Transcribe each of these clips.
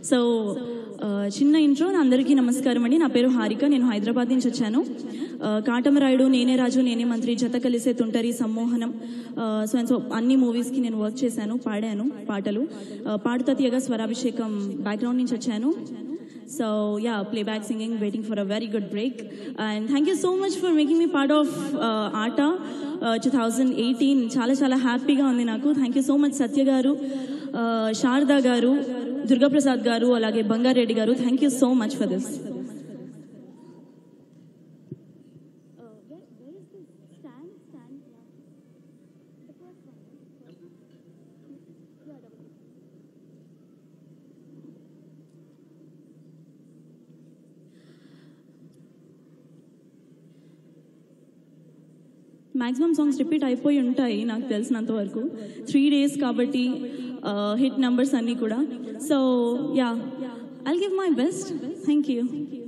So చిన్న intro అందరికీ నమస్కారం అండి నా పేరు హారిక నేను హైదరాబాద్ నుంచి వచ్చాను ఆ, కాటమరాయుడు నేనే రాజు నేనే మంత్రి జత కలిసే తుంటరి సమ్మోహనం సో అండ్ సో అన్ని మూవీస్కి నేను వర్క్ చేశాను పాడాను పాటలు ఆ, పాడుతా తీయగా స్వరాభిషేకం బ్యాక్గ్రౌండ్ నుంచి వచ్చాను so yeah play back singing waiting for a very good break and thank you so much for making me part of ఆట టూ థౌజండ్ ఎయిటీన్ చాలా చాలా హ్యాపీగా ఉంది నాకు thank you so much Satya గారు uh, శారదా గారు దుర్గాప్రసాద్ గారు అలాగే బంగారెడ్డి గారు thank you so much for this maximum songs repeat అయిపోయి ఉంటాయి నాకు తెలిసినంత వరకు త్రీ డేస్ కాబట్టి హిట్ నెంబర్స్ అన్నీ కూడా so yeah I'll give my best thank you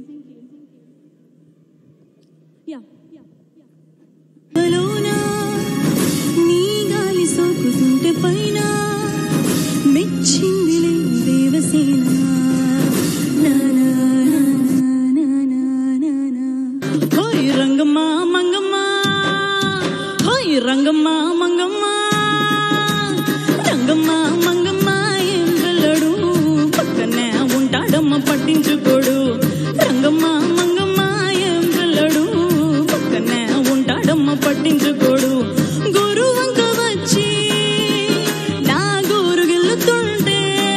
yeah లోనా నీ గాలి సోకుతుంటే పైన మెచ్చిందిలే దేవసేన నా, నా, నా, నా, నా, నా. హోయ్ రంగమ్మ మంగమ్మ హోయ్ రంగమ్మ మంగమ్మ రంగమ్మ మంగమ్మ ఏం వెళ్ళడు పక్కనే ఉంటాడమ్మ పట్టించుకోడు రంగమ్మ మంగమ్మ ఏం వెళ్ళడు పక్కనే ఉంటాడమ్మ పట్టించుకోడు గురు వంక వచ్చి నా గోరు గెలుతుంటే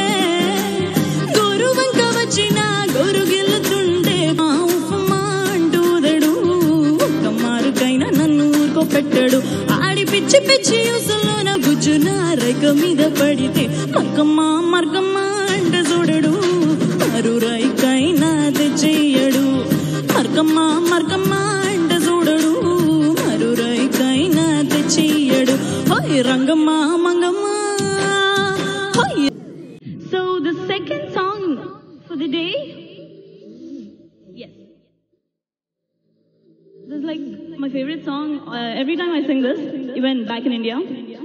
గోరు వంక వచ్చి నా గోరు గెలుతుంటే మా ఉఫమ్మా అంటూదడు ఒక్క మారుకైనా నన్ను ఊరుకో పెట్టాడు ఆడి పిచ్చి పిచ్చి యూసులోన గుజ్జున రేఖ మీద పడితే మర్కమ్మ మర్కమ్మ అంటే చూడడు మరు రైకైనా తెచ్చేయడు మర్కమ్మ మర్కమ్మ అంటే చూడడు మరు రైకైనా తెచ్చేయడు హోయ్ రంగమ్మ మంగమ్మ హోయ్ So the second song for the day, yes, this is like my favorite song. Uh, every time I sing this, even back in India,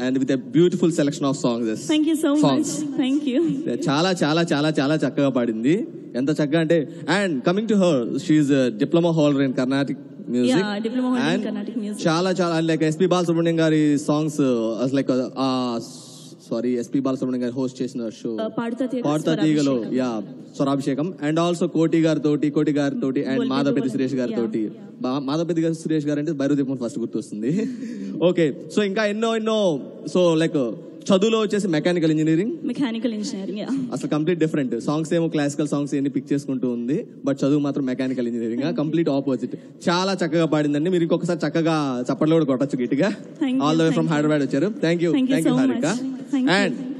and with beautiful selection of songs thank you so much songs thank you చాలా చాలా చాలా చాలా చక్కగా పాడింది ఎంత చక్కగా అంటే and coming to her she diploma holder in Carnatic music Yeah, diploma holder in Carnatic music. చాలా చాలా లైక్ ఎస్పి బాలసుబ్రహ్మణ్యం గారి songs like sorry S P Balasubrahmanyam గారు హోస్ట్ చేసిన షో Uh, పాడుతా తీగ పాడుతా తీగలో yeah Swarabhishekam and also Koti గారి తోటి కోటి గారి తోటి and Golden Madhavapeddi Golden. Suresh గారి Yeah. తోటి బా- మాధవపతి గారి సురేష్ గారు అంటే భైరవదీపం ఫస్ట్ గుర్తొస్తుంది ఓకే సో ఇంకా ఎన్నో ఎన్నో సో లైక్ చదువులో వచ్చేసి mechanical engineering mechanical engineering yeah అసలు కంప్లీట్ డిఫరెంట్ సాంగ్స్ ఏమో క్లాసికల్ సాంగ్స్ ఎన్ని పిక్ చేసుకుంటూ ఉంది బట్ చదువు మాత్రం మెకానికల్ ఇంజనీరింగ్ కంప్లీట్ ఆపోజిట్ చాలా చక్కగా పాడిందండి మీరు ఇంకొకసారి చక్కగా చప్పట్లు కూడా కొట్టచ్చు గట్టిగా Thank you, all the way thank from you. Hyderabad వచ్చారు thank you Thank you thank you so Harika much. Thank you. And